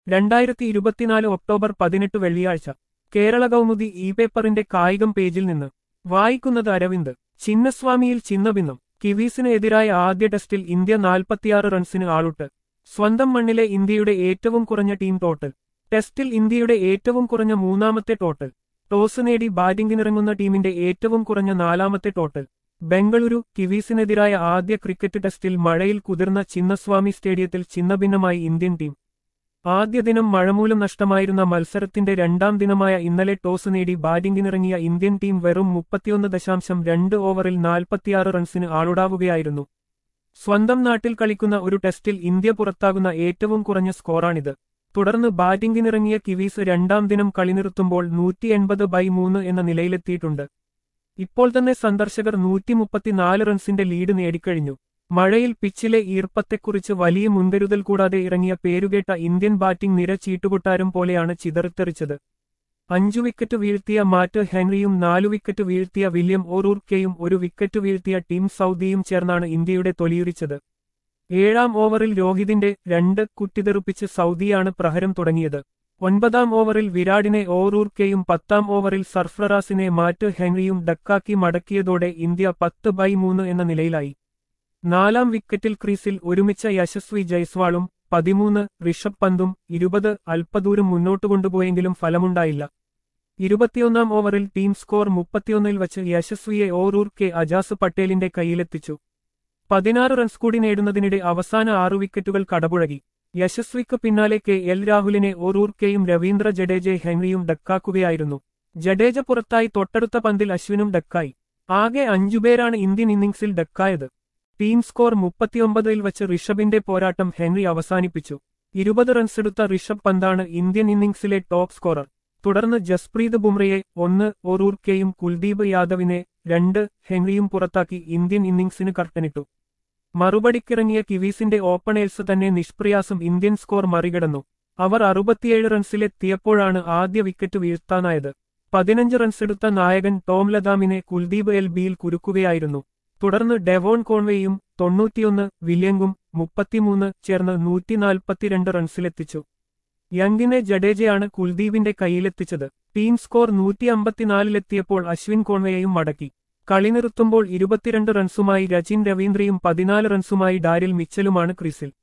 രണ്ടായിരത്തി ഇരുപത്തിനാല് ഒക്ടോബർ പതിനെട്ട് വെള്ളിയാഴ്ച കേരള കൗമുദി ഇ പേപ്പറിന്റെ കായികം പേജിൽ നിന്ന് വായിക്കുന്നത് അരവിന്ദ് ചിന്നസ്വാമിയിൽ ചിന്നഭിന്നം കിവീസിന് എതിരായ ആദ്യ ടെസ്റ്റിൽ ഇന്ത്യ നാൽപ്പത്തിയാറ് റൺസിന് ആളുട്ട് സ്വന്തം മണ്ണിലെ ഇന്ത്യയുടെ ഏറ്റവും കുറഞ്ഞ ടീം ടോട്ടൽ ടെസ്റ്റിൽ ഇന്ത്യയുടെ ഏറ്റവും കുറഞ്ഞ മൂന്നാമത്തെ ടോട്ടൽ ടോസ് നേടി ബാറ്റിംഗിനിറങ്ങുന്ന ടീമിന്റെ ഏറ്റവും കുറഞ്ഞ നാലാമത്തെ ടോട്ടൽ ബംഗളൂരു കിവീസിനെതിരായ ആദ്യ ക്രിക്കറ്റ് ടെസ്റ്റിൽ മഴയിൽ കുതിർന്ന ചിന്നസ്വാമി സ്റ്റേഡിയത്തിൽ ചിന്നഭിന്നമായി ഇന്ത്യൻ ടീം ആദ്യ ദിനം മഴമൂലം നഷ്ടമായിരുന്ന മത്സരത്തിന്റെ രണ്ടാം ദിനമായ ഇന്നലെ ടോസ് നേടി ബാറ്റിംഗിനിറങ്ങിയ ഇന്ത്യൻ ടീം വെറും മുപ്പത്തിയൊന്ന് ദശാംശം രണ്ട് ഓവറിൽ നാൽപ്പത്തിയാറ് റൺസിന് ആളുടാവുകയായിരുന്നു സ്വന്തം നാട്ടിൽ കളിക്കുന്ന ഒരു ടെസ്റ്റിൽ ഇന്ത്യ പുറത്താകുന്ന ഏറ്റവും കുറഞ്ഞ സ്കോറാണിത് തുടർന്ന് ബാറ്റിംഗിനിറങ്ങിയ കിവീസ് രണ്ടാം ദിനം കളി നിർത്തുമ്പോൾ നൂറ്റി എൺപത് ബൈ മൂന്ന് എന്ന നിലയിലെത്തിയിട്ടുണ്ട് ഇപ്പോൾ തന്നെ സന്ദർശകർ നൂറ്റി മുപ്പത്തിനാല് റൺസിന്റെ ലീഡ് നേടിക്കഴിഞ്ഞു മഴയിൽ പിച്ചിലെ ഈർപ്പത്തെക്കുറിച്ച് വലിയ മുൻകരുതൽ കൂടാതെ ഇറങ്ങിയ പേരുകേട്ട ഇന്ത്യൻ ബാറ്റിംഗ് നിര ചീട്ടുകൊട്ടാരം പോലെയാണ് ചിതറിത്തെറിച്ചത് അഞ്ചു വിക്കറ്റ് വീഴ്ത്തിയ മാറ്റ് ഹെൻറിയും നാലു വിക്കറ്റ് വീഴ്ത്തിയ വില്യം ഓറൂർക്കെയും ഒരു വിക്കറ്റ് വീഴ്ത്തിയ ടീം സൗദിയും ചേർന്നാണ് ഇന്ത്യയുടെ തൊലിയുരിച്ചത് ഏഴാം ഓവറിൽ രോഹിതിന്റെ രണ്ട് കുറ്റിതെറുപ്പിച്ച് സൗദിയാണ് പ്രഹരം തുടങ്ങിയത് ഒൻപതാം ഓവറിൽ വിരാടിനെ ഓറൂർക്കെയും പത്താം ഓവറിൽ സർഫ്രറാസിനെ മാറ്റ് ഹെൻറിയും ഡക്കാക്കി മടക്കിയതോടെ ഇന്ത്യ പത്ത് ബൈ മൂന്ന് എന്ന നിലയിലായി നാലാം വിക്കറ്റിൽ ക്രീസിൽ ഒരുമിച്ച യശസ്വി ജയ്സ്വാളും പതിമൂന്ന് ഋഷഭ് പന്തും ഇരുപത് അല്പദൂരം മുന്നോട്ടു കൊണ്ടുപോയെങ്കിലും ഫലമുണ്ടായില്ല ഇരുപത്തിയൊന്നാം ഓവറിൽ ടീം സ്കോർ മുപ്പത്തിയൊന്നിൽ വച്ച് യശസ്വിയെ ഓറൂർ കെ അജാസ് പട്ടേലിന്റെ കൈയിലെത്തിച്ചു പതിനാറ് റൺസ് കൂടി നേടുന്നതിനിടെ അവസാന ആറു വിക്കറ്റുകൾ കടപുഴകി യശസ്വിക്ക് പിന്നാലെ കെ എൽ രാഹുലിനെ ഓറൂർ കെയും രവീന്ദ്ര ജഡേജയെ ഹെൻറിയും ഡക്കാക്കുകയായിരുന്നു ജഡേജ പുറത്തായി തൊട്ടടുത്ത പന്തിൽ അശ്വിനും ഡക്കായി ആകെ അഞ്ചുപേരാണ് ഇന്ത്യൻ ഇന്നിംഗ്സിൽ ഡക്കായത് ടീം സ്കോർ മുപ്പത്തിയൊമ്പതിൽ വച്ച് ഋഷഭിന്റെ പോരാട്ടം ഹെൻറി അവസാനിപ്പിച്ചു ഇരുപത് റൺസെടുത്ത ഋഷഭ് പന്താണ് ഇന്ത്യൻ ഇന്നിംഗ്സിലെ ടോപ്പ് സ്കോറർ തുടർന്ന് ജസ്പ്രീത് ബുംറയെ ഒന്ന് ഒറൂർക്കെയും കുൽദീപ് യാദവിനെ രണ്ട് ഹെൻറിയും പുറത്താക്കി ഇന്ത്യൻ ഇന്നിംഗ്സിന് കർട്ടനിട്ടു മറുപടിക്കിറങ്ങിയ കിവീസിന്റെ ഓപ്പണേഴ്സ് തന്നെ നിഷ്പ്രയാസം ഇന്ത്യൻ സ്കോർ മറികടന്നു അവർ അറുപത്തിയേഴ് റൺസിലെത്തിയപ്പോഴാണ് ആദ്യ വിക്കറ്റ് വീഴ്ത്താനായത് പതിനഞ്ച് റൺസെടുത്ത നായകൻ ടോം ലതാമിനെ കുൽദീപ് എൽ ബിയിൽ കുരുക്കുകയായിരുന്നു തുടർന്ന് ഡെവോൺ കോൺവേയും തൊണ്ണൂറ്റിയൊന്ന് വില്യങ്കും മുപ്പത്തിമൂന്ന് ചേർന്ന് നൂറ്റിനാൽപ്പത്തിരണ്ട് റൺസിലെത്തിച്ചു യങ്ങിനെ ജഡേജയാണ് കുൽദീപിന്റെ കൈയിലെത്തിച്ചത് ടീം സ്കോർ നൂറ്റി അമ്പത്തിനാലിലെത്തിയപ്പോൾ അശ്വിൻ കോൺവേയും മടക്കി കളി നിർത്തുമ്പോൾ ഇരുപത്തിരണ്ട് റൺസുമായി രചിൻ രവീന്ദ്രയും പതിനാല് റൺസുമായി ഡാരിൽ മിച്ചലുമാണ് ക്രീസിൽ